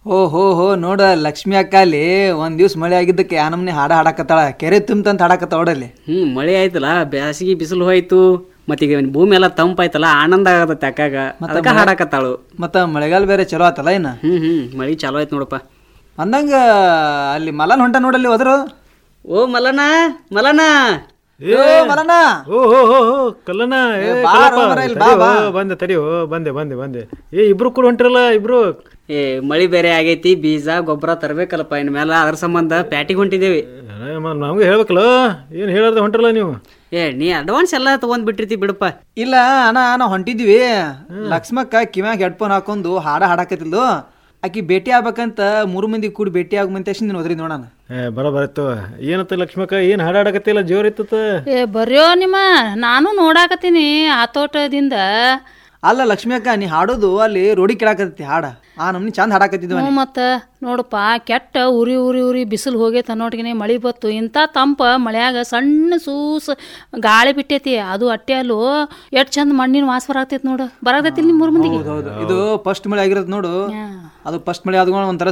ಓ ಹೋ ಹೋ ನೋಡ ಲಕ್ಷ್ಮಿ ಅಕ್ಕ ಅಲ್ಲಿ ಒಂದ್ ದಿವ್ಸ ಮಳೆ ಆಗಿದ್ದಕ್ಕೆ ಆ ನಮ್ನಿ ಹಾಡ ಹಾಡಕತ್ತಾಳ ಕೆರೆ ತುಂಬಂತ ಹಾಡಕತ್ತಾಳ ನೋಡಲ್ಲಿ ಹ್ಞೂ ಮಳೆ ಆಯ್ತಲ್ಲ ಬ್ಯಾಸಿಗೆ ಬಿಸಿಲು ಹೋಯ್ತು ಮತ್ತೀಗ ಭೂಮಿ ಎಲ್ಲ ತಂಪಾಯ್ತಲ್ಲ ಆನಂದ ಆಗತ್ತೆ ಅಕ್ಕಾಗ ಅದಕ್ಕೆ ಹಾಡಕತ್ತಾಳು ಮತ್ತ ಮಳೆಗಾಲ ಬೇರೆ ಚಲೋ ಆತಲ್ಲ ಇನ್ನ ಹ್ಞೂ ಹ್ಞೂ ಮಳೆ ಚಾಲೋ ಆಯ್ತು ನೋಡಪ್ಪ ಅಂದಂಗ ಅಲ್ಲಿ ಮಲನ್ ಹೊಂಟ ನೋಡಲ್ಲಿ ಹೋದ್ರು ಓ ಮಲನ ಮಲನ ಏ ಮಲನ ಓ ಹೋ ಹೋ ಹೋ ಕಲ್ಲನ ಏ, ಬಾ ಕಲ್ಲಪ್ಪ. ರೋ ಮಾರ್ರೆ, ಇಲ್ಲಿ ಬಾ, ತಡಿ, ಬಾ. ಓ, ಬಂದೆ ತಡಿ ಓ ಬಂದೆ ಬಂದೆ ಬಂದೆ ಏ ಇಬ್ರು ಕೂಡ ಹೊಂಟಿರಲ್ಲ ಇಬ್ರು ಏ ಮಳಿ ಬೇರೆ ಆಗೈತಿ ಬೀಜ ಗೊಬ್ಬರ ತರಬೇಕಲ್ಲಪ್ಪ ಇನ್ ಮೇಲೆ ಅದ್ರ ಸಂಬಂಧ ಪ್ಯಾಟಿಗೆ ಹೊಂಟಿದೇವಿ ನಮ್ಗೆ ಹೇಳ್ಬೇಕಲ್ಲ ಏನು ಹೇಳಾರ್ದ ಹೊಂಟಿರಲ್ಲ ನೀವು ಏ ನೀ ಅಡ್ವಾನ್ಸ್ ಎಲ್ಲ ತಗೊಂಡ್ ಬಿಟ್ಟಿರ್ತಿ ಬಿಡಪ್ಪ ಇಲ್ಲ ಅಣ್ಣ ನಾವು ಹೊಂಟಿದ್ವಿ ಲಕ್ಷ್ಮಕ್ಕ ಕಿವ್ಯಾಗ ಹೆಡ್ಫೋನ್ ಹಾಕೊಂಡು ಹಾಡ ಹಾಡಕತ್ತಿಲ್ದು ಆಕಿ ಭೇಟಿ ಆಗ್ಬೇಕಂತ ಮೂರು ಮಂದಿ ಕೂಡಿ ಭೇಟಿ ಆಗಮಂತ ನೀನು ಹೋದ್ರಿ ನೋಡಣ ಏ ಬರ ಬರತ್ತು ಏನತ್ತ ಲಕ್ಷ್ಮಕ್ಕ ಏನು ಹಾಡಾಡಕತ್ತಿಲ್ಲ ಜೋರ್ ಇತ್ತ ಏ ಬರ್ಯೋ ನಿಮ್ಮ ನಾನು ನೋಡಾಕತ್ತೀನಿ ಆತೋಟದಿಂದ ಅಲ್ಲ ಲಕ್ಷ್ಮಿ ಅಕ್ಕ ನೀ ಹಾಡೋದು ಅಲ್ಲಿ ರೋಡಿ ಕೇಳಾಕತ್ತಿ ಹಾಡ ಆ ನಮ್ನಿ ಚಂದ ಹಾಡಾಕತ್ತಿದ್ವ ಹ್ಞೂ ಮತ್ತು ನೋಡಪ್ಪ ಕೆಟ್ಟ ಉರಿ ಉರಿ ಉರಿ ಬಿಸಿಲು ಹೋಗೈತೆ ಅನ್ನೋಟಿಗೆ ಮಳೆ ಬತ್ತು ಇಂಥ ತಂಪ ಮಳ್ಯಾಗ ಸಣ್ಣ ಸೂಸ್ ಗಾಳಿ ಬಿಟ್ಟೈತಿ ಅದು ಅಟ್ಟೆ ಅಲ್ಲೂ ಎಷ್ಟು ಚಂದ ಮಣ್ಣಿನ ವಾಸ ಬರಾಗ್ತೈತಿ ನೋಡು ಬರಾಗ್ತೈತಿ ನಿಮ್ಮ ಮೂರು ಮಂದಿಗೆ ಹೌದು ಇದು ಫಸ್ಟ್ ಮಳೆ ಆಗಿರೋದು ನೋಡು ಅದು ಫಸ್ಟ್ ಮಳೆ ಆದ್ಕೊಂಡು ಒಂಥರ